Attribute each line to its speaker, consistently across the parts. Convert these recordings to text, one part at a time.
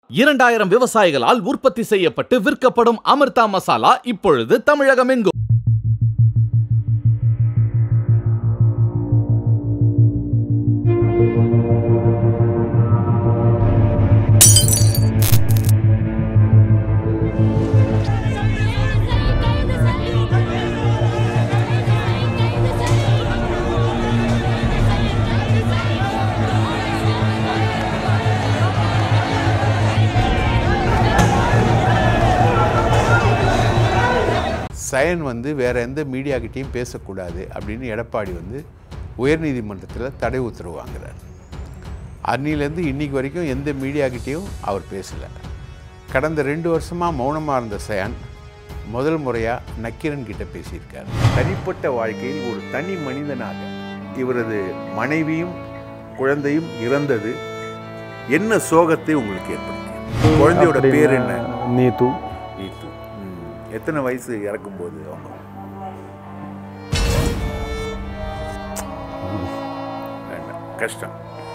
Speaker 1: இரண்டாயிரம் விவசாயிகளால் உற்பத்தி செய்யப்பட்டு விற்கப்படும் அமிர்தா மசாலா இப்பொழுது தமிழகமெங்கும்
Speaker 2: சயன் வந்து வேற எந்த மீடியாக்கிட்டையும் பேசக்கூடாது அப்படின்னு எடப்பாடி வந்து உயர்நீதிமன்றத்தில் தடை உத்தரவு வாங்குறார் அன்னிலேருந்து இன்னைக்கு வரைக்கும் எந்த மீடியாக்கிட்டேயும் அவர் பேசலை கடந்த ரெண்டு வருஷமாக மௌனமாக இருந்த சயான் முதல் முறையாக நக்கீரன் கிட்ட பேசியிருக்கார் தனிப்பட்ட வாழ்க்கையில் ஒரு தனி மனிதனாக இவரது மனைவியும் குழந்தையும் இறந்தது என்ன சோகத்தை உங்களுக்கு ஏற்படுத்தி குழந்தையோட பேர் என்ன
Speaker 3: நீத்து
Speaker 2: நீத்து ம். எத்தனை வயசு இறக்கும்போது அவங்க வேண்டாம் கஷ்டம்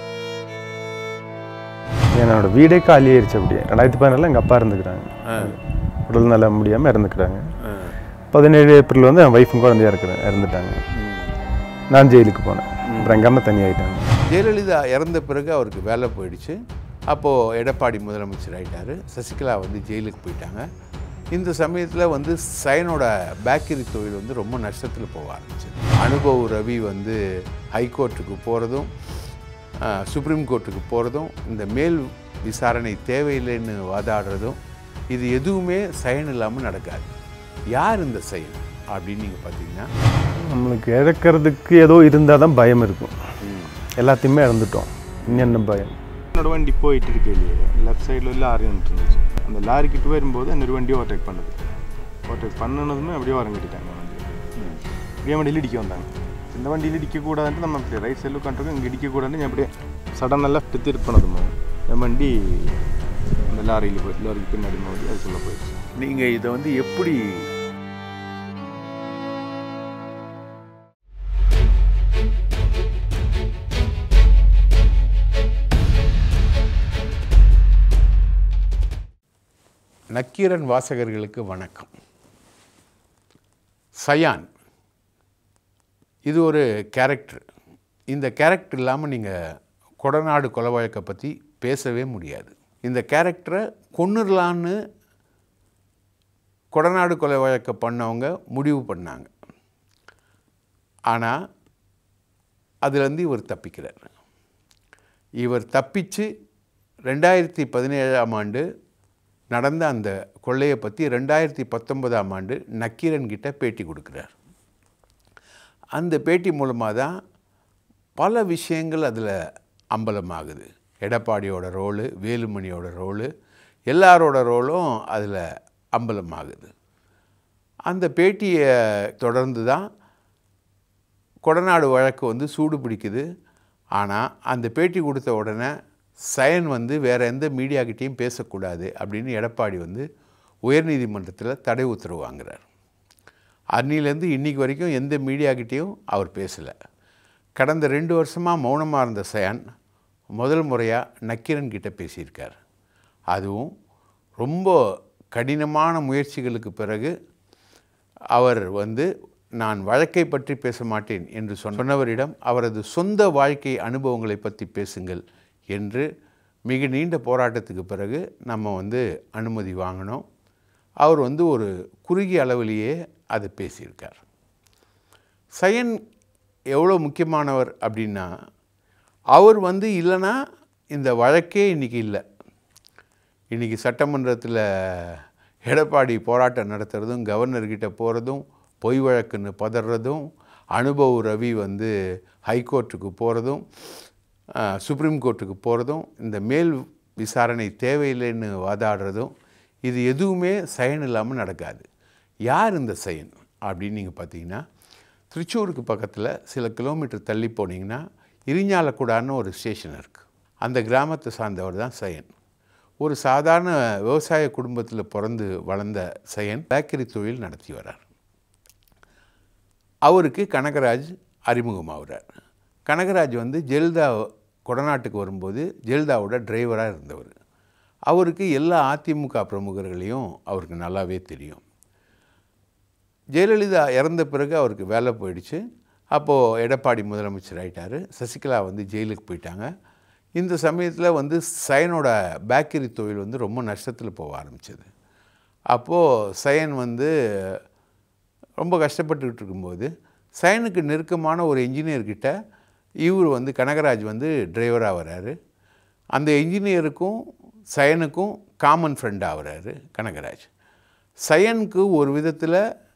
Speaker 3: என்னோட வீடே காலி ஆயிடுச்சு அப்படியே ரெண்டாயிரத்தி பதினாலில் எங்கள் அப்பா இருந்துக்கிறாங்க
Speaker 2: ஆ.
Speaker 3: உடல் நலம் முடியாமல் இறந்துக்கிறாங்க
Speaker 2: ஆ.
Speaker 3: பதினேழு ஏப்ரல் வந்து என் ஒய்ஃபும் குழந்தையா இருக்கிறேன் இறந்துட்டாங்க நான் ஜெயிலுக்கு போனேன் அப்புறம் எங்கள் அம்மா தனியாயிட்டாங்க
Speaker 2: ஜெயலலிதா இறந்த பிறகு அவருக்கு வேலை போயிடுச்சு அப்போது எடப்பாடி முதலமைச்சர் ஆயிட்டாரு சசிகலா வந்து ஜெயிலுக்கு போயிட்டாங்க இந்த சமயத்தில் வந்து சயனோட பேக்கரி தொழில் வந்து ரொம்ப நஷ்டத்தில் போக ஆரம்பிச்சது அனுபவ் ரவி வந்து ஹைகோர்ட்டுக்கு போகிறதும் சுப்ரீம் கோர்ட்டுக்கு போகிறதும் இந்த மேல் விசாரணை தேவையில்லைன்னு வாதாடுறதும் இது எதுவுமே சயன் இல்லாமல் நடக்காது யார் இந்த செயல் அப்படின்னு நீங்கள் பார்த்தீங்கன்னா
Speaker 3: நம்மளுக்கு இழக்கிறதுக்கு ஏதோ இருந்தால் தான் பயம் இருக்கும் எல்லாத்தையுமே இழந்துட்டோம் இன்னும் என்ன பயம்
Speaker 4: என்னோட வண்டி போயிட்டு இருக்கையிலேயே லெஃப்ட் சைடில் லாரி வந்துட்டு இருந்துச்சு அந்த லாரி கிட்ட வரும்போது அந்த வண்டி ஓவர்டேக் பண்ணுது ஓவர்டேக் பண்ணினதுமே அப்படியே வரங்கிட்டாங்க வண்டி இப்படியே வண்டியில் இடிக்க வந்தாங்க இந்த வண்டியில் இடிக்கக்கூடாதுன்ட்டு நம்ம அப்படி ரைட் சைடில் உட்காந்துருக்கோம் இங்கே இடிக்கக்கூடாதுன்னு அப்படியே சடனாக லெஃப்ட் திருப்பினதுமோ என் வண்டி அந்த லாரியில் போய் லாரிக்கு பின்னாடி மோதி அதுக்குள்ளே போயிடுச்சு
Speaker 2: நீங்கள் இதை வந்து எப்படி நக்கீரன் வாசகர்களுக்கு வணக்கம் சயான் இது ஒரு கேரக்டர் இந்த கேரக்டர் இல்லாமல் நீங்கள் கொடநாடு கொலை வழக்கை பற்றி பேசவே முடியாது இந்த கேரக்டரை கொன்னுடலான்னு கொடநாடு கொலை வழக்கை பண்ணவங்க முடிவு பண்ணாங்க ஆனால் அதுலேருந்து இவர் தப்பிக்கிறார் இவர் தப்பிச்சு ரெண்டாயிரத்தி பதினேழாம் ஆண்டு நடந்த அந்த கொள்ளையை பற்றி ரெண்டாயிரத்தி பத்தொன்பதாம் ஆண்டு நக்கீரன் கிட்ட பேட்டி கொடுக்குறார் அந்த பேட்டி மூலமாக தான் பல விஷயங்கள் அதில் அம்பலமாகுது எடப்பாடியோட ரோலு வேலுமணியோட ரோலு எல்லாரோட ரோலும் அதில் அம்பலமாகுது அந்த பேட்டியை தொடர்ந்து தான் கொடநாடு வழக்கு வந்து சூடு பிடிக்குது ஆனால் அந்த பேட்டி கொடுத்த உடனே சயன் வந்து வேறு எந்த மீடியாக்கிட்டேயும் பேசக்கூடாது அப்படின்னு எடப்பாடி வந்து உயர்நீதிமன்றத்தில் தடை உத்தரவு வாங்குறார் அன்னிலேருந்து இன்னைக்கு வரைக்கும் எந்த மீடியாக்கிட்டேயும் அவர் பேசலை கடந்த ரெண்டு வருஷமாக மௌனமாக இருந்த சயான் முதல் முறையாக நக்கீரன் கிட்ட பேசியிருக்கார் அதுவும் ரொம்ப கடினமான முயற்சிகளுக்கு பிறகு அவர் வந்து நான் வழக்கை பற்றி பேச மாட்டேன் என்று சொன்னவரிடம் அவரது சொந்த வாழ்க்கை அனுபவங்களை பற்றி பேசுங்கள் என்று மிக நீண்ட போராட்டத்துக்கு பிறகு நம்ம வந்து அனுமதி வாங்கினோம் அவர் வந்து ஒரு குறுகிய அளவிலேயே அதை பேசியிருக்கார் சயன் எவ்வளோ முக்கியமானவர் அப்படின்னா அவர் வந்து இல்லைன்னா இந்த வழக்கே இன்றைக்கி இல்லை இன்றைக்கி சட்டமன்றத்தில் எடப்பாடி போராட்டம் நடத்துகிறதும் கவர்னர்கிட்ட போகிறதும் பொய் வழக்குன்னு பதறதும் அனுபவ் ரவி வந்து ஹைகோர்ட்டுக்கு போகிறதும் சுப்ரீம் கோர்ட்டுக்கு போகிறதும் இந்த மேல் விசாரணை தேவையில்லைன்னு வாதாடுறதும் இது எதுவுமே சயன் இல்லாமல் நடக்காது யார் இந்த சயன் அப்படின்னு நீங்கள் பார்த்தீங்கன்னா திருச்சூருக்கு பக்கத்தில் சில கிலோமீட்டர் தள்ளி போனீங்கன்னா இரிஞ்சாலக்குடான்னு ஒரு ஸ்டேஷன் இருக்குது அந்த கிராமத்தை சார்ந்தவர் தான் சயன் ஒரு சாதாரண விவசாய குடும்பத்தில் பிறந்து வளர்ந்த சயன் பேக்கரி தொழில் நடத்தி வரார் அவருக்கு கனகராஜ் அறிமுகமாகிறார் கனகராஜ் வந்து ஜெயலலிதா கொடநாட்டுக்கு வரும்போது ஜெயலலிதாவோட டிரைவராக இருந்தவர் அவருக்கு எல்லா அதிமுக பிரமுகர்களையும் அவருக்கு நல்லாவே தெரியும் ஜெயலலிதா இறந்த பிறகு அவருக்கு வேலை போயிடுச்சு அப்போது எடப்பாடி முதலமைச்சர் ஆயிட்டாரு சசிகலா வந்து ஜெயிலுக்கு போயிட்டாங்க இந்த சமயத்தில் வந்து சயனோட பேக்கரி தொழில் வந்து ரொம்ப நஷ்டத்தில் போக ஆரம்பிச்சது அப்போது சயன் வந்து ரொம்ப கஷ்டப்பட்டுக்கிட்டு இருக்கும்போது சயனுக்கு நெருக்கமான ஒரு இன்ஜினியர்கிட்ட இவர் வந்து கனகராஜ் வந்து டிரைவராக வராரு அந்த இன்ஜினியருக்கும் சயனுக்கும் காமன் ஃப்ரெண்டாக வராரு கனகராஜ் சயனுக்கு ஒரு விதத்தில்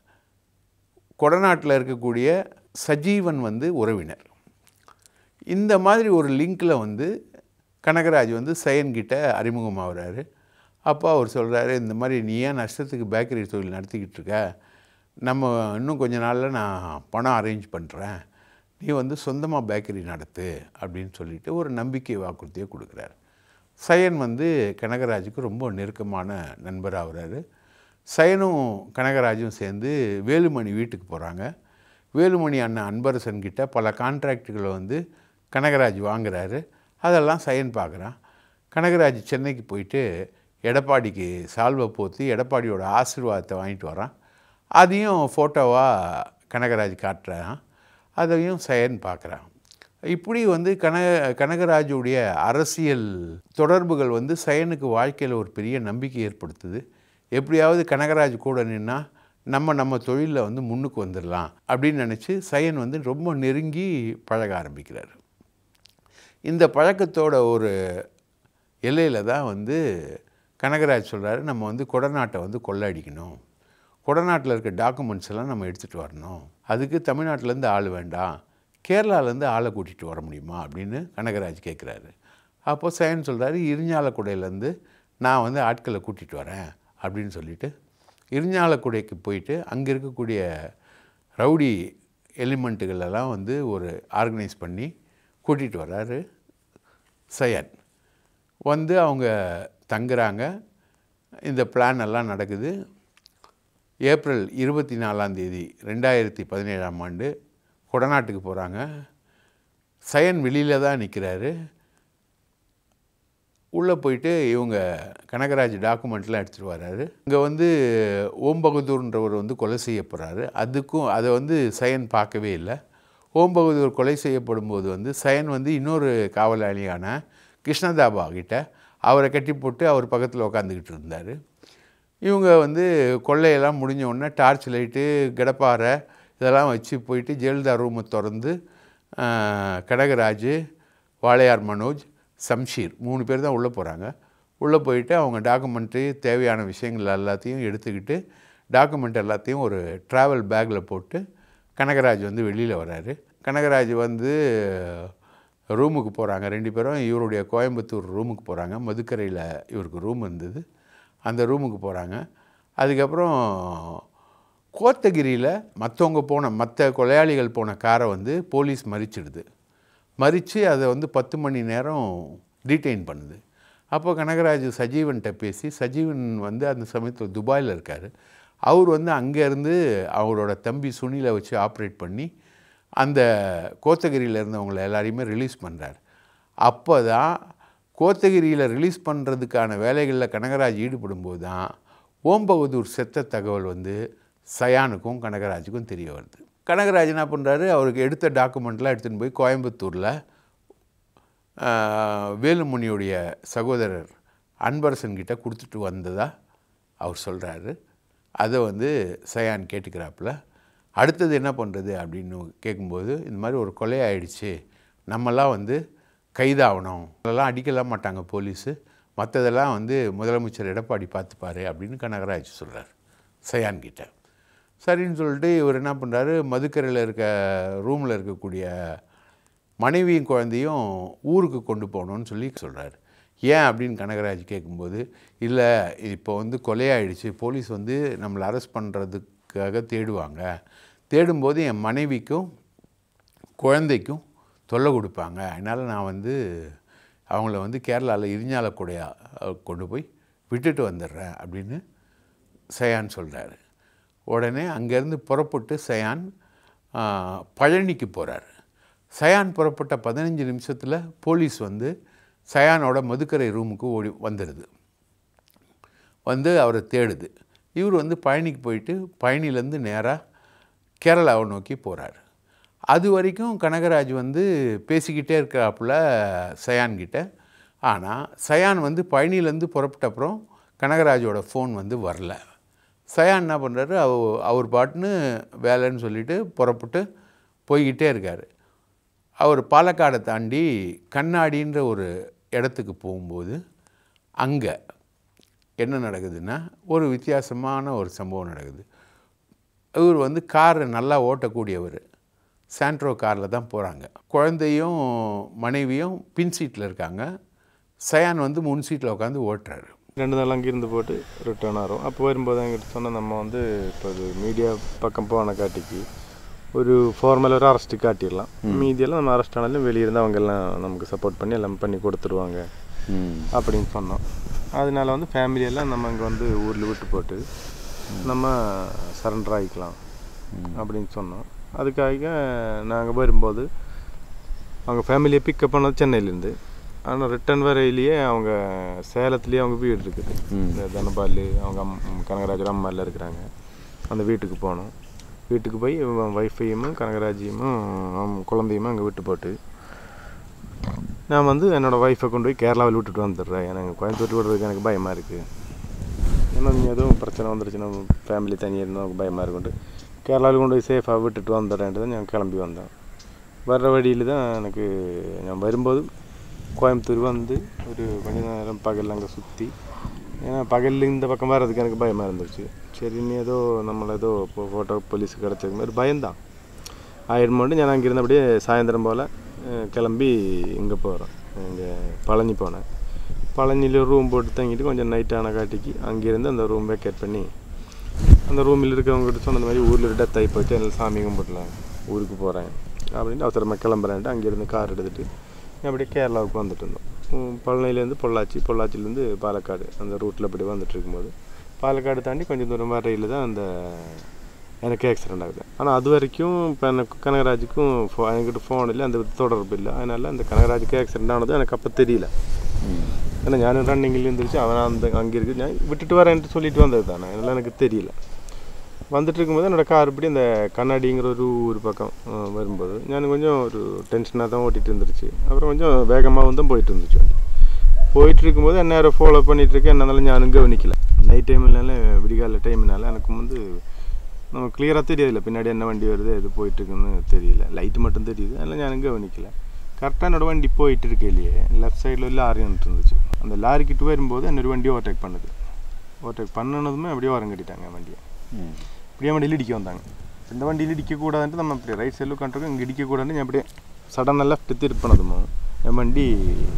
Speaker 2: கொடநாட்டில் இருக்கக்கூடிய சஜீவன் வந்து உறவினர் இந்த மாதிரி ஒரு லிங்கில் வந்து கனகராஜ் வந்து சயன்கிட்ட அறிமுகமாகறாரு அப்போ அவர் சொல்கிறாரு இந்த மாதிரி நீ ஏன் நஷ்டத்துக்கு பேக்கரி தொழில் நடத்திக்கிட்டு இருக்க நம்ம இன்னும் கொஞ்ச நாளில் நான் பணம் அரேஞ்ச் பண்ணுறேன் நீ வந்து சொந்தமாக பேக்கரி நடத்து அப்படின்னு சொல்லிட்டு ஒரு நம்பிக்கை வாக்குறுதியை கொடுக்குறாரு சயன் வந்து கனகராஜுக்கு ரொம்ப நெருக்கமான நண்பராக வர்றாரு சயனும் கனகராஜும் சேர்ந்து வேலுமணி வீட்டுக்கு போகிறாங்க வேலுமணி அண்ணன் அன்பரசன் கிட்ட பல கான்ட்ராக்டுகளை வந்து கனகராஜ் வாங்குறாரு அதெல்லாம் சயன் பார்க்குறான் கனகராஜ் சென்னைக்கு போயிட்டு எடப்பாடிக்கு சால்வை போத்தி எடப்பாடியோட ஆசீர்வாதத்தை வாங்கிட்டு வரான் அதையும் ஃபோட்டோவாக கனகராஜ் காட்டுறான் அதையும் சயன் பார்க்குறான் இப்படி வந்து கன கனகராஜுடைய அரசியல் தொடர்புகள் வந்து சயனுக்கு வாழ்க்கையில் ஒரு பெரிய நம்பிக்கை ஏற்படுத்துது எப்படியாவது கனகராஜ் கூட நின்னா நம்ம நம்ம தொழிலில் வந்து முன்னுக்கு வந்துடலாம் அப்படின்னு நினச்சி சயன் வந்து ரொம்ப நெருங்கி பழக ஆரம்பிக்கிறார் இந்த பழக்கத்தோட ஒரு எல்லையில் தான் வந்து கனகராஜ் சொல்கிறாரு நம்ம வந்து கொடநாட்டை வந்து கொள்ளடிக்கணும் கொடநாட்டில் இருக்க டாக்குமெண்ட்ஸ் எல்லாம் நம்ம எடுத்துகிட்டு வரணும் அதுக்கு தமிழ்நாட்டிலேருந்து ஆள் வேண்டாம் கேரளாலேருந்து ஆளை கூட்டிகிட்டு வர முடியுமா அப்படின்னு கனகராஜ் கேட்குறாரு அப்போ சயன் சொல்கிறாரு இரிஞ்சாலக்குடையிலேருந்து நான் வந்து ஆட்களை கூட்டிகிட்டு வரேன் அப்படின்னு சொல்லிட்டு இரிஞ்சாலக்குடைக்கு போயிட்டு அங்கே இருக்கக்கூடிய ரவுடி எலிமெண்ட்டுகள் எல்லாம் வந்து ஒரு ஆர்கனைஸ் பண்ணி கூட்டிகிட்டு வர்றாரு சயன் வந்து அவங்க தங்குறாங்க இந்த பிளான் எல்லாம் நடக்குது ஏப்ரல் இருபத்தி நாலாம் தேதி ரெண்டாயிரத்தி பதினேழாம் ஆண்டு கொடநாட்டுக்கு போகிறாங்க சயன் வெளியில் தான் நிற்கிறாரு உள்ளே போயிட்டு இவங்க கனகராஜ் டாக்குமெண்ட்லாம் எடுத்துகிட்டு வராரு இங்கே வந்து ஓம் பகதூர்ன்றவர் வந்து கொலை செய்யப்படுறாரு அதுக்கும் அதை வந்து சயன் பார்க்கவே இல்லை ஓம் பகதூர் கொலை செய்யப்படும் போது வந்து சயன் வந்து இன்னொரு காவலாளியான கிருஷ்ணதாபா கிட்ட அவரை கட்டி போட்டு அவர் பக்கத்தில் உட்காந்துக்கிட்டு இருந்தார் இவங்க வந்து கொள்ளையெல்லாம் முடிஞ்ச உடனே டார்ச் லைட்டு கடப்பாறை இதெல்லாம் வச்சு போயிட்டு ஜெயலலிதா ரூமை திறந்து ஆஹ், கடகராஜ் வாளையார் மனோஜ் சம்ஷீர் மூணு பேர் தான் உள்ளே போகிறாங்க உள்ளே போயிட்டு அவங்க டாக்குமெண்ட்டு தேவையான விஷயங்கள் எல்லாத்தையும் எடுத்துக்கிட்டு டாக்குமெண்ட் எல்லாத்தையும் ஒரு ட்ராவல் பேக்கில் போட்டு கனகராஜ் வந்து வெளியில் வராரு கனகராஜ் வந்து ரூமுக்கு போகிறாங்க ரெண்டு பேரும் இவருடைய கோயம்புத்தூர் ரூமுக்கு போகிறாங்க மதுக்கரையில் இவருக்கு ரூம் இருந்தது அந்த ரூமுக்கு போகிறாங்க அதுக்கப்புறம் கோத்தகிரியில் மற்றவங்க போன மற்ற கொலையாளிகள் போன காரை வந்து போலீஸ் மறிச்சிடுது மறித்து அதை வந்து பத்து மணி நேரம் டீடைன் பண்ணுது அப்போ கனகராஜ் சஜீவன்கிட்ட பேசி சஜீவன் வந்து அந்த சமயத்தில் துபாயில் இருக்கார் அவர் வந்து அங்கேருந்து அவரோட தம்பி சுனிலை வச்சு ஆப்ரேட் பண்ணி அந்த கோத்தகிரியில் இருந்தவங்களை எல்லாரையுமே ரிலீஸ் பண்ணுறார் அப்போ தான் கோத்தகிரியில் ரிலீஸ் பண்ணுறதுக்கான வேலைகளில் கனகராஜ் ஈடுபடும்போது தான் ஓம் பகதூர் செத்த தகவல் வந்து சயானுக்கும் கனகராஜுக்கும் தெரிய வருது கனகராஜ் என்ன பண்ணுறாரு அவருக்கு எடுத்த டாக்குமெண்ட்லாம் எடுத்துகிட்டு போய் கோயம்புத்தூரில் ஆஹ், வேலுமணியுடைய சகோதரர் அன்பரசன் கிட்ட கொடுத்துட்டு வந்ததா அவர் சொல்கிறாரு அதை வந்து சயான் கேட்டுக்கிறாப்புல அடுத்தது என்ன பண்ணுறது அப்படின்னு கேட்கும்போது இந்த மாதிரி ஒரு கொலை ஆயிடுச்சு நம்மெல்லாம் வந்து கைதாகணும் அதெல்லாம் அடிக்கலாம் மாட்டாங்க போலீஸு மற்றதெல்லாம் வந்து முதலமைச்சர் எடப்பாடி பார்த்துப்பாரு அப்படின்னு கனகராஜ் சொல்கிறார் சயான் கிட்ட சரின்னு சொல்லிட்டு இவர் என்ன பண்ணுறாரு மதுக்கரையில் இருக்க ரூமில் இருக்கக்கூடிய மனைவியும் குழந்தையும் ஊருக்கு கொண்டு போகணும்னு சொல்லி சொல்கிறாரு ஏன் அப்படின்னு கனகராஜ் கேட்கும்போது இல்லை இப்போ வந்து கொலையாயிடுச்சு போலீஸ் வந்து நம்மளை அரெஸ்ட் பண்ணுறதுக்காக தேடுவாங்க தேடும்போது என் மனைவிக்கும் குழந்தைக்கும் தொல்லை கொடுப்பாங்க அதனால் நான் வந்து அவங்கள வந்து கேரளாவில் இரிஞ்சாலக்குடையா அஹ், கொண்டு போய் விட்டுட்டு வந்துடுறேன் அப்படின்னு சயான் சொல்கிறாரு உடனே அங்கேருந்து புறப்பட்டு சயான் ஆ, பழனிக்கு போகிறார் சயான் புறப்பட்ட பதினஞ்சு நிமிஷத்தில் போலீஸ் வந்து சயானோட மதுக்கரை ரூமுக்கு ஓடி வந்துடுது வந்து அவரை தேடுது இவர் வந்து பழனிக்கு போயிட்டு பழனிலேருந்து நேராக கேரளாவை நோக்கி போகிறார் அது வரைக்கும் கனகராஜ் வந்து பேசிக்கிட்டே இருக்கிறாப்புல சயான்கிட்ட ஆனால் சயான் வந்து பழனிலேருந்து புறப்பட்ட அப்புறம் கனகராஜோட ஃபோன் வந்து வரல சயான் என்ன பண்ணுறாரு அவ அவர் பாட்டுன்னு வேலைன்னு சொல்லிட்டு புறப்பட்டு போய்கிட்டே இருக்கார் அவர் பாலக்காடை தாண்டி கண்ணாடின்ற ஒரு இடத்துக்கு போகும்போது அங்கே என்ன நடக்குதுன்னா ஒரு வித்தியாசமான ஒரு சம்பவம் நடக்குது இவர் வந்து காரை நல்லா ஓட்டக்கூடியவர் சாண்ட்ரோ காரில் தான் போகிறாங்க குழந்தையும் மனைவியும் பின் சீட்டில் இருக்காங்க சயான் வந்து முன் சீட்டில் உட்காந்து ஓட்டுறாரு
Speaker 4: ரெண்டு நாள் அங்கே இருந்து போட்டு ரிட்டர்ன் ஆகிறோம் அப்போ வரும்போது என்கிட்ட சொன்னால் நம்ம வந்து இப்போ இது மீடியா பக்கம் போன காட்டிக்கு ஒரு ஃபார்மல் ஒரு அரெஸ்ட்டு காட்டிடலாம் மீதியெல்லாம் நம்ம அரெஸ்ட் ஆனாலும் வெளியே இருந்து அவங்க எல்லாம் நமக்கு சப்போர்ட் பண்ணி எல்லாம் பண்ணி கொடுத்துருவாங்க அப்படின்னு சொன்னோம் அதனால வந்து ஃபேமிலியெல்லாம் நம்ம இங்கே வந்து ஊரில் விட்டு போட்டு நம்ம சரண்டர் ஆகிக்கலாம் அப்படின்னு சொன்னோம் அதுக்காக நாங்கள் வரும்போது அவங்க ஃபேமிலியை பிக்கப் பண்ணது சென்னையிலேருந்து ஆனால் ரிட்டர்ன் வரையிலேயே அவங்க சேலத்துலேயே அவங்க வீடு இருக்குது இந்த தனபால் அவங்க அம் கனகராஜர் அம்மா எல்லாம் இருக்கிறாங்க அந்த வீட்டுக்கு போனோம் வீட்டுக்கு போய் ஒய்ஃபையும் கனகராஜையும் அவன் குழந்தையுமே அங்கே விட்டு போட்டு நான் வந்து என்னோடய ஒய்ஃபை கொண்டு போய் கேரளாவில் விட்டுட்டு வந்துடுறேன் எனக்கு கோயம்புத்தூர் விடுறதுக்கு எனக்கு பயமாக இருக்குது ஏன்னா நீ எதுவும் பிரச்சனை வந்துருச்சுன்னா ஃபேமிலி தனியாக இருந்தால் எனக்கு பயமாக இருக்குன்ட்டு கேரளாவில் கொண்டு போய் சேஃபாக விட்டுட்டு வந்துடுறேன்ட்டு தான் நான் கிளம்பி வந்தேன் வர்ற வழியில் தான் எனக்கு நான் வரும்போது கோயம்புத்தூர் வந்து ஒரு கொஞ்ச நேரம் பகலில் அங்கே சுற்றி ஏன்னா பகலில் இந்த பக்கம் வர்றதுக்கு எனக்கு பயமாக இருந்துச்சு சரி நீ ஏதோ நம்மளை ஏதோ ஃபோட்டோ போலீஸ் கிடச்சது மாதிரி பயந்தான் ஆயிரம் ഞാൻ அங்கிருந்து அப்படியே சாயந்தரம் போல் கிளம்பி இங்கே போகிறோம் இங்கே பழனி போனேன் பழனியில் ரூம் போட்டு தங்கிட்டு கொஞ்சம் நைட்டான காட்டிக்கு அங்கேருந்து அந்த ரூம் வேக்கேட் பண்ணி அந்த ரூமில் இருக்கவங்ககிட்ட சொன்ன மாதிரி ஊரில் ஒரு டெத் ஆகி போச்சு அதில் சாமி கும்பிடலாம் ஊருக்கு போகிறேன் அப்படின்ட்டு அவசரமாக கிளம்புறேன்ட்டு அங்கேருந்து கார் எடுத்துகிட்டு அப்படியே கேரளாவுக்கு வந்துட்டு இருந்தோம் உம், பழனியிலேருந்து பொள்ளாச்சி பொள்ளாச்சிலேருந்து பாலக்காடு அந்த ரூட்டில் அப்படி வந்துட்டு இருக்கும்போது பாலக்காடு தாண்டி கொஞ்சம் தூரம் வரையில் தான் அந்த எனக்கு ஆக்சிடெண்ட் ஆகுது ஆனால் அது வரைக்கும் இப்போ எனக்கு கனகராஜுக்கும் ஃபோ என்கிட்ட ஃபோன் இல்லை அந்த தொடர்பு இல்லை அதனால் அந்த கனகராஜுக்கு ஆக்சிடெண்ட் ஆனது எனக்கு அப்போ தெரியல ஏன்னா ஞானும் ரன்னிங்கில் இருந்துருச்சு அவன் அந்த அங்கே இருக்கு நான் விட்டுட்டு வரேன்ட்டு சொல்லிட்டு வந்தது தானே அதனால் எனக்கு தெரியல வந்துட்டு இருக்கும்போது என்னோட கார் இப்படி அந்த கண்ணாடிங்கிற ஒரு ஊர் பக்கம் அஹ், வரும்போது நான் கொஞ்சம் ஒரு டென்ஷனாக தான் ஓட்டிகிட்டு இருந்துருச்சு அப்புறம் கொஞ்சம் வேகமாகவும் தான் போயிட்டு இருந்துச்சு வண்டி போயிட்டு இருக்கும்போது என்ன யாரோ ஃபாலோ பண்ணிட்டு இருக்கேன் என்னனால ஞானும் கவனிக்கல நைட் டைம்னால விடிகால டைம்னால எனக்கு வந்து நம்ம கிளியராக தெரியல பின்னாடி என்ன வண்டி வருது எது போயிட்டு இருக்குன்னு தெரியல லைட்டு மட்டும் தெரியுது அதெல்லாம் ஞானும் கவனிக்கல கரெக்டாக என்னோட வண்டி போயிட்டு இருக்கையிலேயே லெஃப்ட் சைடில் ஒரு லாரி வந்துட்டு இருந்துச்சு அந்த லாரிக்கிட்ட வரும்போது என்னொரு வண்டி ஓவர்டேக் பண்ணுது ஓவர்டேக் பண்ணனதுமே அப்படியே ஓரம் கட்டிட்டாங்க வண்டியை இப்படியே வண்டியில் இடிக்க வந்தாங்க இந்த வண்டியில் இடிக்கக்கூடாதுன்ட்டு நம்ம இப்படி ரைட் சைடில் உட்காந்துருக்கோம் இங்கே இடிக்கக்கூடாதுன்னு நான் அப்படியே சடனாக லெஃப்ட் திருப்பினதுமோ என் வண்டி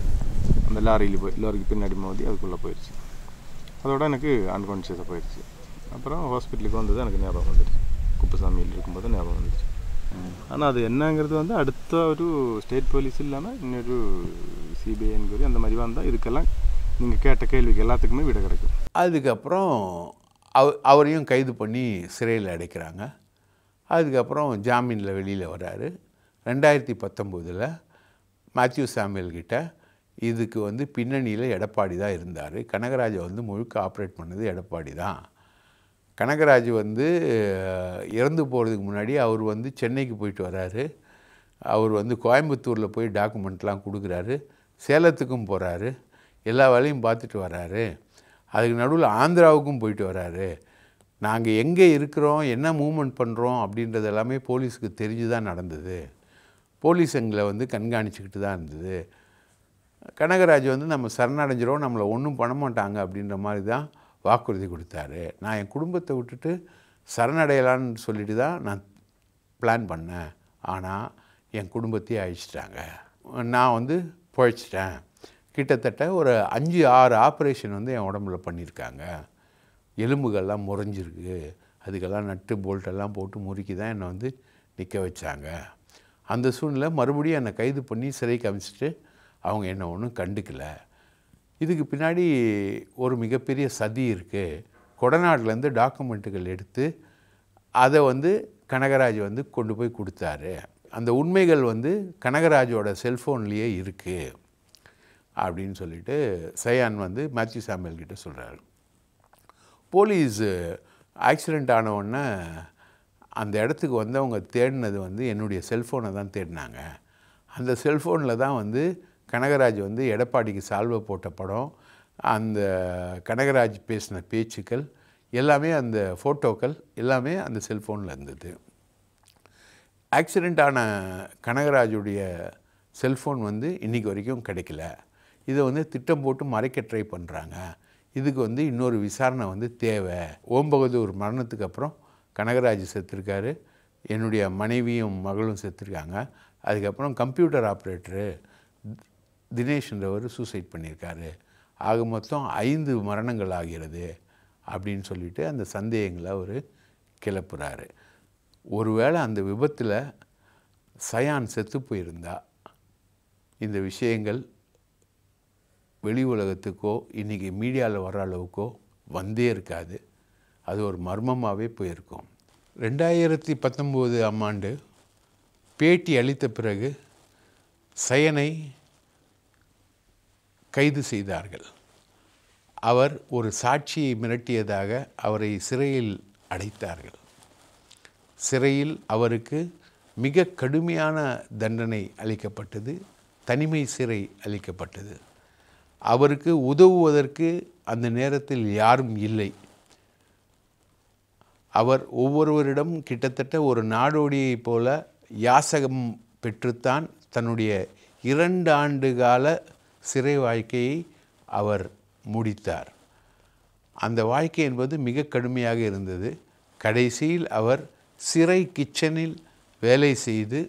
Speaker 4: அந்த லாரியில் போய் லாரிக்கு பின்னாடி மோதி அதுக்குள்ளே போயிடுச்சு அதோட எனக்கு அன்கான்ஷியஸாக போயிடுச்சு அப்புறம் ஹாஸ்பிட்டலுக்கு வந்தது எனக்கு ஞாபகம் வந்துடுச்சு குப்புசாமியில் இருக்கும்போது ஞாபகம் வந்துடுச்சு ஆனால் அது என்னங்கிறது வந்து அடுத்த ஒரு ஸ்டேட் போலீஸ் இல்லாமல் இன்னொரு சிபிஐ என்கொயரி அந்த மாதிரி வந்தால் இதுக்கெல்லாம் நீங்கள் கேட்ட கேள்விக்கு எல்லாத்துக்குமே விட கிடைக்கும்
Speaker 2: அதுக்கப்புறம் அவ அவரையும் கைது பண்ணி சிறையில் அடைக்கிறாங்க அதுக்கப்புறம் ஜாமீனில் வெளியில் வராரு ரெண்டாயிரத்தி பத்தொம்போதில் மேத்யூ சாமுவேல் கிட்ட இதுக்கு வந்து பின்னணியில் எடப்பாடி தான் இருந்தார் கனகராஜை வந்து முழுக்க ஆப்ரேட் பண்ணது எடப்பாடி தான் கனகராஜ் வந்து அஹ், இறந்து போகிறதுக்கு முன்னாடி அவர் வந்து சென்னைக்கு போயிட்டு வராரு அவர் வந்து கோயம்புத்தூரில் போய் டாக்குமெண்ட்லாம் கொடுக்குறாரு சேலத்துக்கும் போகிறாரு எல்லா வேலையும் பார்த்துட்டு வராரு அதுக்கு நடுவில் ஆந்திராவுக்கும் போயிட்டு வராரு நாங்கள் எங்கே இருக்கிறோம் என்ன மூவ்மெண்ட் பண்ணுறோம் அப்படின்றது எல்லாமே போலீஸுக்கு தெரிஞ்சு தான் நடந்தது போலீஸ் எங்களை வந்து கண்காணிச்சுக்கிட்டு தான் இருந்தது கனகராஜ் வந்து நம்ம சரணடைஞ்சிரும் நம்மளை ஒன்றும் பண்ண மாட்டாங்க அப்படின்ற மாதிரி தான் வாக்குறுதி கொடுத்தாரு நான் என் குடும்பத்தை விட்டுட்டு சரணடையலான்னு சொல்லிட்டு தான் நான் பிளான் பண்ணேன் ஆனால் என் குடும்பத்தையே அழிச்சிட்டாங்க நான் வந்து பொழைச்சிட்டேன் கிட்டத்தட்ட ஒரு அஞ்சு ஆறு ஆப்ரேஷன் வந்து என் உடம்புல பண்ணியிருக்காங்க எலும்புகள்லாம் முறிஞ்சிருக்கு அதுக்கெல்லாம் நட்டு போல்ட்டெல்லாம் போட்டு முறுக்கி தான் என்னை வந்து நிற்க வச்சாங்க அந்த சூழ்நிலை மறுபடியும் என்னை கைது பண்ணி சிறைக்கு அமைச்சிட்டு அவங்க என்னை ஒன்றும் கண்டுக்கல இதுக்கு பின்னாடி ஒரு மிகப்பெரிய சதி இருக்குது கொடநாட்டிலேருந்து டாக்குமெண்ட்டுகள் எடுத்து அதை வந்து கனகராஜ் வந்து கொண்டு போய் கொடுத்தாரு அந்த உண்மைகள் வந்து கனகராஜோட செல்ஃபோன்லேயே இருக்குது அப்படின்னு சொல்லிட்டு சயான் வந்து மேத்யூ சாமுவேல் கிட்ட சொல்கிறாரு போலீஸ் ஆக்சிடெண்ட் ஆன உடனே அந்த இடத்துக்கு வந்தவங்க தேடினது வந்து என்னுடைய செல்ஃபோனை தான் தேடினாங்க அந்த செல்ஃபோனில் தான் வந்து கனகராஜ் வந்து எடப்பாடிக்கு சால்வை போட்ட படம் அந்த கனகராஜ் பேசின பேச்சுக்கள் எல்லாமே அந்த ஃபோட்டோக்கள் எல்லாமே அந்த செல்ஃபோனில் இருந்தது ஆக்சிடெண்ட் ஆன கனகராஜுடைய செல்ஃபோன் வந்து இன்றைக்கி வரைக்கும் கிடைக்கல இதை வந்து திட்டம் போட்டு மறைக்க ட்ரை பண்ணுறாங்க இதுக்கு வந்து இன்னொரு விசாரணை வந்து தேவை ஓம் பகதூர் மரணத்துக்கு அப்புறம் கனகராஜ் செத்துருக்காரு என்னுடைய மனைவியும் மகளும் செத்துருக்காங்க அதுக்கப்புறம் கம்ப்யூட்டர் ஆப்ரேட்டரு தினேஷ்ன்றவர் சூசைட் பண்ணியிருக்காரு ஆக மொத்தம் ஐந்து மரணங்கள் ஆகிறது அப்படின்னு சொல்லிட்டு அந்த சந்தேகங்களை அவர் கிளப்புறாரு ஒருவேளை அந்த விபத்தில் சயான் செத்து போயிருந்தா இந்த விஷயங்கள் வெளி உலகத்துக்கோ இன்றைக்கி மீடியாவில் வர அளவுக்கோ வந்தே இருக்காது அது ஒரு மர்மமாகவே போயிருக்கும் ரெண்டாயிரத்தி பத்தொம்போது ஆண்டு பேட்டி அளித்த பிறகு சயனை கைது செய்தார்கள் அவர் ஒரு சாட்சியை மிரட்டியதாக அவரை சிறையில் அடைத்தார்கள் சிறையில் அவருக்கு மிக கடுமையான தண்டனை அளிக்கப்பட்டது தனிமை சிறை அளிக்கப்பட்டது அவருக்கு உதவுவதற்கு அந்த நேரத்தில் யாரும் இல்லை அவர் ஒவ்வொருவரிடம் கிட்டத்தட்ட ஒரு நாடோடியைப் போல யாசகம் பெற்றுத்தான் தன்னுடைய இரண்டு ஆண்டு கால சிறை வாழ்க்கையை அவர் முடித்தார் அந்த வாழ்க்கை என்பது மிக கடுமையாக இருந்தது கடைசியில் அவர் சிறை கிச்சனில் வேலை செய்து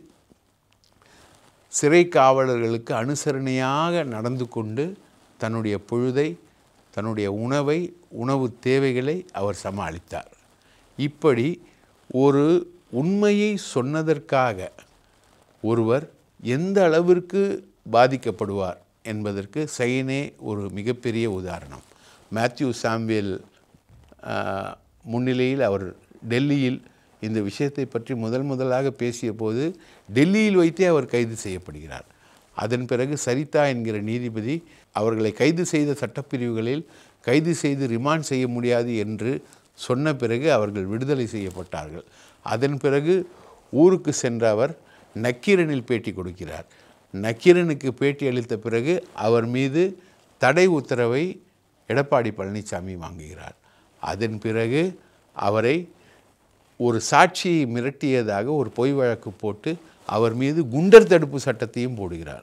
Speaker 2: சிறை காவலர்களுக்கு அனுசரணையாக நடந்து கொண்டு தன்னுடைய பொழுதை தன்னுடைய உணவை உணவு தேவைகளை அவர் சமாளித்தார் இப்படி ஒரு உண்மையை சொன்னதற்காக ஒருவர் எந்த அளவிற்கு பாதிக்கப்படுவார் என்பதற்கு சைனே ஒரு மிகப்பெரிய உதாரணம் மேத்யூ சாம்வேல் ஆஹ், முன்னிலையில் அவர் டெல்லியில் இந்த விஷயத்தை பற்றி முதல் முதலாக பேசிய போது டெல்லியில் வைத்தே அவர் கைது செய்யப்படுகிறார் அதன் பிறகு சரிதா என்கிற நீதிபதி அவர்களை கைது செய்த சட்டப்பிரிவுகளில் கைது செய்து ரிமாண்ட் செய்ய முடியாது என்று சொன்ன பிறகு அவர்கள் விடுதலை செய்யப்பட்டார்கள் அதன் பிறகு ஊருக்கு சென்ற அவர் நக்கீரனில் பேட்டி கொடுக்கிறார் நக்கீரனுக்கு பேட்டி அளித்த பிறகு அவர் மீது தடை உத்தரவை எடப்பாடி பழனிசாமி வாங்குகிறார் அதன் பிறகு அவரை ஒரு சாட்சியை மிரட்டியதாக ஒரு பொய் வழக்கு போட்டு அவர் மீது குண்டர் தடுப்பு சட்டத்தையும் போடுகிறார்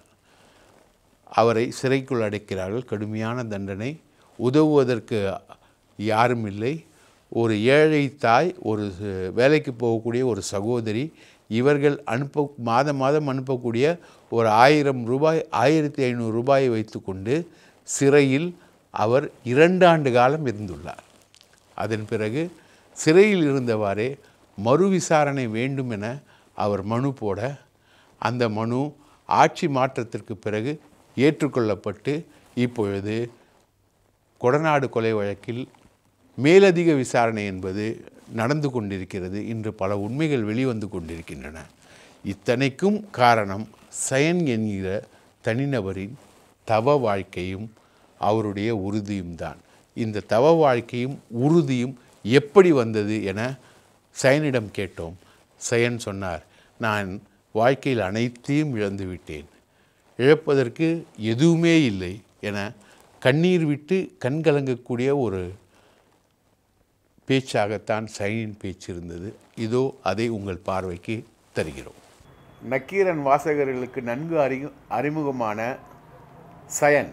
Speaker 2: அவரை சிறைக்குள் அடைக்கிறார்கள் கடுமையான தண்டனை உதவுவதற்கு யாரும் இல்லை ஒரு ஏழை தாய் ஒரு ச- வேலைக்கு போகக்கூடிய ஒரு சகோதரி இவர்கள் அனுப்ப மாதம் மாதம் அனுப்பக்கூடிய ஒரு ஆயிரம் ரூபாய் ஆயிரத்தி ஐநூறு ரூபாயை வைத்துக்கொண்டு சிறையில் அவர் இரண்டு ஆண்டு காலம் இருந்துள்ளார் அதன் பிறகு சிறையில் இருந்தவாறே மறு விசாரணை வேண்டும் என அவர் மனு போட அந்த மனு ஆட்சி மாற்றத்திற்கு பிறகு ஏற்றுக்கொள்ளப்பட்டு இப்பொழுது கொடநாடு கொலை வழக்கில் மேலதிக விசாரணை என்பது நடந்து கொண்டிருக்கிறது இன்று பல உண்மைகள் வெளிவந்து கொண்டிருக்கின்றன இத்தனைக்கும் காரணம் சயன் என்கிற தனிநபரின் தவ வாழ்க்கையும் அவருடைய உறுதியும் தான் இந்த தவ வாழ்க்கையும் உறுதியும் எப்படி வந்தது என சயனிடம் கேட்டோம் சயன் சொன்னார் நான் வாழ்க்கையில் அனைத்தையும் இழந்து விட்டேன் இழப்பதற்கு எதுவுமே இல்லை என கண்ணீர் விட்டு கண்கலங்கக்கூடிய ஒரு பேச்சாகத்தான் சைனின் பேச்சு இருந்தது இதோ அதை உங்கள் பார்வைக்கு தருகிறோம் நக்கீரன் வாசகர்களுக்கு நன்கு அறி அறிமுகமான சயன்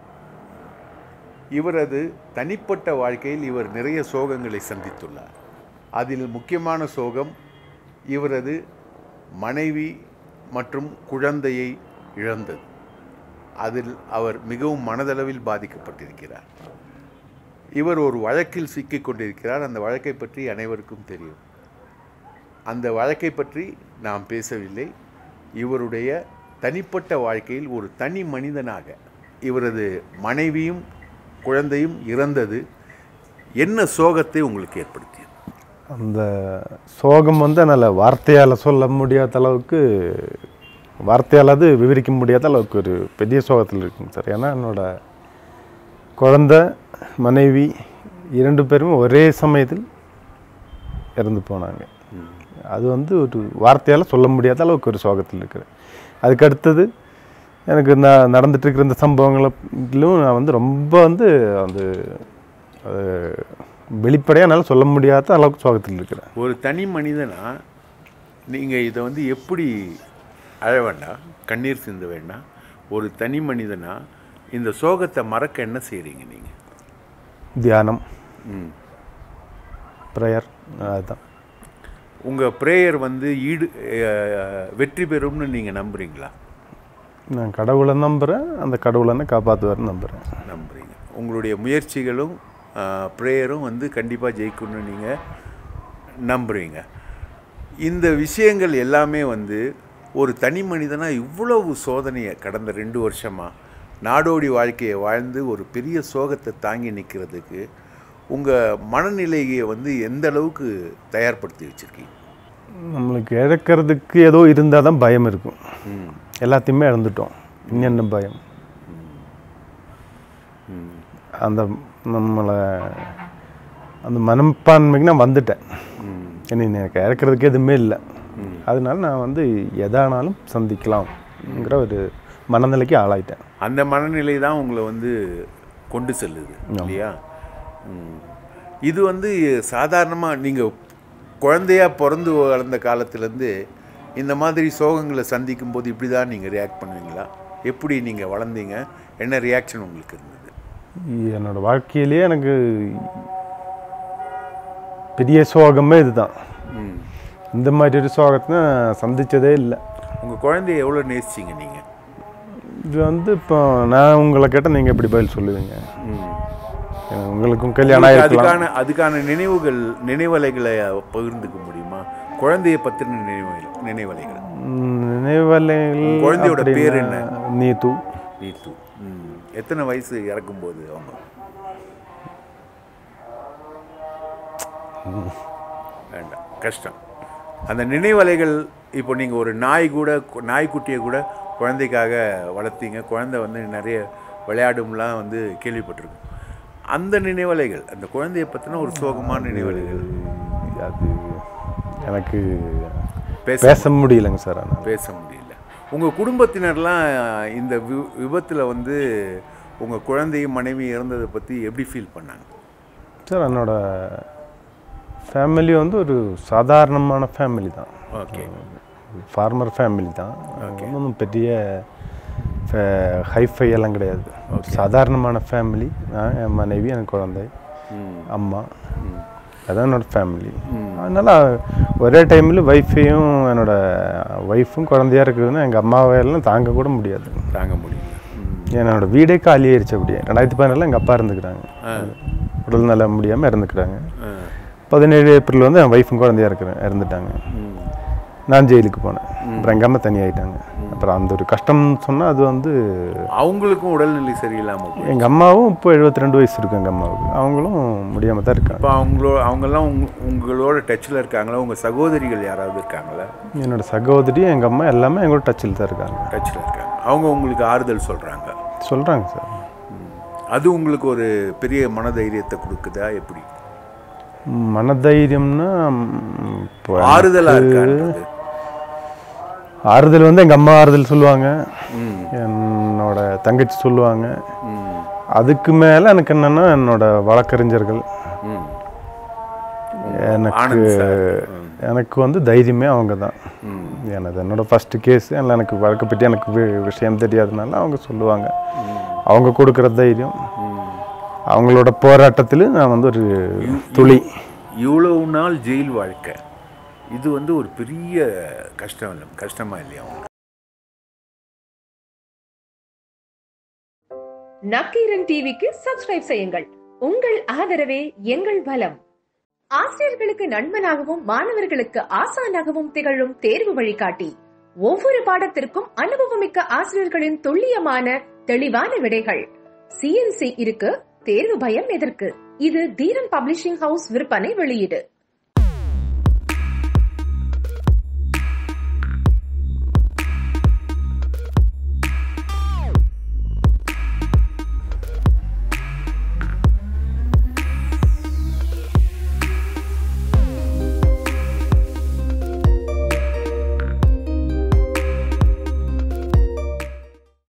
Speaker 2: இவரது தனிப்பட்ட வாழ்க்கையில் இவர் நிறைய சோகங்களை சந்தித்துள்ளார் அதில் முக்கியமான சோகம் இவரது மனைவி மற்றும் குழந்தையை இழந்தது அதில் அவர் மிகவும் மனதளவில் பாதிக்கப்பட்டிருக்கிறார் இவர் ஒரு வழக்கில் சிக்கிக் கொண்டிருக்கிறார் அந்த வழக்கை பற்றி அனைவருக்கும் தெரியும் அந்த வழக்கை பற்றி நாம் பேசவில்லை இவருடைய தனிப்பட்ட வாழ்க்கையில் ஒரு தனி மனிதனாக இவரது மனைவியும் குழந்தையும் இறந்தது என்ன சோகத்தை உங்களுக்கு ஏற்படுத்தியது
Speaker 3: அந்த சோகம் வந்து என்னால் வார்த்தையால் சொல்ல முடியாத அளவுக்கு வார்த்தையால் அது விவரிக்க முடியாத அளவுக்கு ஒரு பெரிய சோகத்தில் இருக்குங்க சார் ஏன்னா என்னோட குழந்த மனைவி இரண்டு பேருமே ஒரே சமயத்தில் இறந்து போனாங்க அது வந்து ஒரு வார்த்தையால் சொல்ல முடியாத அளவுக்கு ஒரு சோகத்தில் இருக்கிறேன் அதுக்கு அடுத்தது எனக்கு இந்த நடந்துட்டு இருக்கிற இந்த சம்பவங்களும் நான் வந்து ரொம்ப வந்து அந்த அது வெளிப்படையாக என்னால் சொல்ல முடியாத அளவுக்கு சோகத்தில் இருக்கிறேன்
Speaker 2: ஒரு தனி மனிதனா நீங்கள் இதை வந்து எப்படி அழ வேண்டாம் கண்ணீர் சிந்த வேண்டாம் ஒரு தனி மனிதனா இந்த சோகத்தை மறக்க என்ன செய்கிறீங்க நீங்கள்
Speaker 3: தியானம்
Speaker 2: ம்
Speaker 3: ப்ரேயர் அதுதான்
Speaker 2: உங்கள் ப்ரேயர் வந்து ஈடு அஹ், வெற்றி பெறும்னு நீங்கள் நம்புறீங்களா
Speaker 3: நான் கடவுளை நம்புகிறேன் அந்த கடவுளை என்ன காப்பாற்றுவார்னு நம்புகிறேன்
Speaker 2: நம்புறீங்க உங்களுடைய முயற்சிகளும் ப்ரேயரும் வந்து கண்டிப்பாக ஜெயிக்கணும்னு நீங்கள் நம்புறீங்க இந்த விஷயங்கள் எல்லாமே வந்து ஒரு தனி மனிதனாக இவ்வளவு சோதனையை கடந்த ரெண்டு வருஷமாக நாடோடி வாழ்க்கையை வாழ்ந்து ஒரு பெரிய சோகத்தை தாங்கி நிற்கிறதுக்கு உங்கள் மனநிலையை வந்து எந்த அளவுக்கு தயார்படுத்தி வச்சுருக்கீங்க
Speaker 3: நம்மளுக்கு இழக்கிறதுக்கு ஏதோ இருந்தால் தான் பயம் இருக்கும் எல்லாத்தையுமே இழந்துட்டோம் இன்னும் என்ன பயம் அந்த நம்மளை அந்த மனப்பான்மைக்கு நான் வந்துட்டேன் இனி எனக்கு இறக்கிறதுக்கு எதுவுமே இல்லை அதனால நான் வந்து எதானாலும் சந்திக்கலாம்ங்கிற ஒரு மனநிலைக்கு ஆளாயிட்டேன்
Speaker 2: அந்த மனநிலை தான் உங்களை வந்து கொண்டு செல்லுது இல்லையா ம். இது வந்து சாதாரணமாக நீங்கள் குழந்தையா பிறந்து வளர்ந்த காலத்துலேருந்து இந்த மாதிரி சோகங்களை சந்திக்கும் போது இப்படி தான் நீங்கள் ரியாக்ட் பண்ணுவீங்களா எப்படி நீங்கள் வளர்ந்தீங்க என்ன ரியாக்ஷன் உங்களுக்கு இருந்தது
Speaker 3: என்னோட வாழ்க்கையிலேயே எனக்கு பெரிய சோகமே இதுதான்
Speaker 2: ம்
Speaker 3: இந்த மாதிரி ஒரு சோகத்தை நான் சந்திச்சதே இல்லை
Speaker 2: உங்கள் குழந்தைய எவ்வளோ நேசிச்சிங்க நீங்கள்
Speaker 3: இது வந்து இப்போ நான் உங்களை கேட்டால் நீங்கள் எப்படி பதில் சொல்லுவீங்க
Speaker 2: ம்
Speaker 3: ஏன்னா உங்களுக்கும் கல்யாணம் ஆயிருக்கலாம்
Speaker 2: அதுக்கான அதுக்கான நினைவுகள் நினைவலைகளை பகிர்ந்துக்க முடியுமா குழந்தைய பற்றின நினைவு நினைவலைகள்
Speaker 3: ம், நினைவலைகள்
Speaker 2: உங்க குழந்தையோட
Speaker 3: அப்படின்னா
Speaker 2: பேர் என்ன?
Speaker 3: நீத்து
Speaker 2: நீத்து ம் எத்தனை வயசு இறக்கும்போது அவங்க வேண்டாம் கஷ்டம் அந்த நினைவலைகள் இப்போ நீங்கள் ஒரு நாய் கூட நாய்க்குட்டியை கூட குழந்தைக்காக வளர்த்தீங்க குழந்தை வந்து நிறைய விளையாடும்லாம் வந்து கேள்விப்பட்டிருக்கோம் அந்த நினைவலைகள் அந்த குழந்தைய பற்றின ஒரு சோகமான நினைவலைகள்
Speaker 3: அது எனக்கு
Speaker 2: பேச
Speaker 3: பேச முடியலங்க சார் ஆனால்
Speaker 2: பேச முடியல உங்கள் குடும்பத்தினர்லாம் இந்த வி விபத்தில் வந்து உங்கள் குழந்தையும் மனைவி இறந்ததை பற்றி எப்படி ஃபீல் பண்ணாங்க
Speaker 3: சார் என்னோட ஃபேமிலி வந்து ஒரு சாதாரணமான ஃபேமிலி தான்
Speaker 2: ஓகே
Speaker 3: ஃபார்மர் ஃபேமிலி தான் ஒன்றும் பெரிய ஹைஃபை எல்லாம் கிடையாது சாதாரணமான ஃபேமிலி நான் என் மனைவி என் குழந்தை அம்மா அதான் என்னோட ஃபேமிலி அதனால ஒரே டைமில் ஒய்ஃபையும் என்னோட ஒய்ஃபும் குழந்தையா இருக்குதுன்னா எங்கள் அம்மாவை எல்லாம் தாங்க கூட முடியாது
Speaker 2: தாங்க முடியல ம்.
Speaker 3: என்னோட வீடே காலி ஆயிடுச்சு அப்படியே ரெண்டாயிரத்தி பதினாலில் எங்கள் அப்பா இருந்துக்கிறாங்க உடல் நல முடியாமல் இறந்துக்கிறாங்க
Speaker 2: ஆ.
Speaker 3: பதினேழு ஏப்ரல் வந்து என் ஒய்ஃபும் குழந்தையா இருக்கிறேன் இறந்துட்டாங்க
Speaker 2: ம்.
Speaker 3: நான் ஜெயிலுக்கு போனேன் அப்புறம் எங்கள் அம்மா தனியாயிட்டாங்க அப்புறம் அந்த ஒரு கஷ்டம்னு சொன்னால் அது வந்து
Speaker 2: அவங்களுக்கும் உடல்நிலை சரியில்லாமல் போய்
Speaker 3: எங்கள் அம்மாவும் இப்போ எழுபத்தி ரெண்டு வயசு இருக்கு எங்கள் அம்மாவுக்கு அவங்களும் முடியாமல் தான் இருக்காங்க
Speaker 2: இப்போ அவங்களோ அவங்கெல்லாம் உங்க உங்களோட டச்சில் இருக்காங்களா உங்கள் சகோதரிகள் யாராவது இருக்காங்களா
Speaker 3: என்னோட சகோதரி எங்கள் அம்மா எல்லாமே எங்களோட டச்சில் தான் இருக்காங்க
Speaker 2: டச்சில் இருக்காங்க அவங்க உங்களுக்கு ஆறுதல் சொல்கிறாங்க
Speaker 3: சொல்கிறாங்க சார்
Speaker 2: அது உங்களுக்கு ஒரு பெரிய மனதைரியத்தை கொடுக்குதா எப்படி
Speaker 3: மனதைரியம்னா ம், இப்போ
Speaker 2: ஆறுதலாக இருக்கான்றது
Speaker 3: ஆறுதல் வந்து எங்கள் அம்மா ஆறுதல் சொல்லுவாங்க
Speaker 2: ம்
Speaker 3: என்னோட தங்கச்சி சொல்லுவாங்க
Speaker 2: ம்
Speaker 3: அதுக்கு மேலே எனக்கு என்னென்னா என்னோட வழக்கறிஞர்கள்
Speaker 2: ம்
Speaker 3: எனக்கு
Speaker 2: ஆனந்த் சார்
Speaker 3: எனக்கு வந்து தைரியமே அவங்க தான்
Speaker 2: ம்
Speaker 3: எனது என்னோட ஃபஸ்ட்டு கேஸ் இல்லை எனக்கு வழக்கை பற்றி எனக்கு வி- விஷயம் தெரியாதனால அவங்க சொல்லுவாங்க அவங்க கொடுக்குற தைரியம் அவங்களோட போராட்டத்தில் நான் வந்து ஒரு துளி
Speaker 2: இவ்வளவு நாள் ஜெயில் வாழ்க்கை இது வந்து ஒரு பெரிய கஷ்டம் இல்லை கஷ்டமா இல்லையா உங்களுக்கு
Speaker 5: நக்கீரன் டிவிக்கு சப்ஸ்கிரைப் செய்யுங்கள் உங்கள் ஆதரவே எங்கள் பலம் ஆசிரியர்களுக்கு நண்பனாகவும் மாணவர்களுக்கு ஆசானாகவும் திகழும் தேர்வு வழிகாட்டி ஒவ்வொரு பாடத்திற்கும் அனுபவமிக்க ஆசிரியர்களின் துல்லியமான தெளிவான விடைகள் சிஎன்சி இருக்கு தேர்வு பயம் எதற்கு இது தீரன் பப்ளிஷிங் ஹவுஸ் விற்பனை வெளியீடு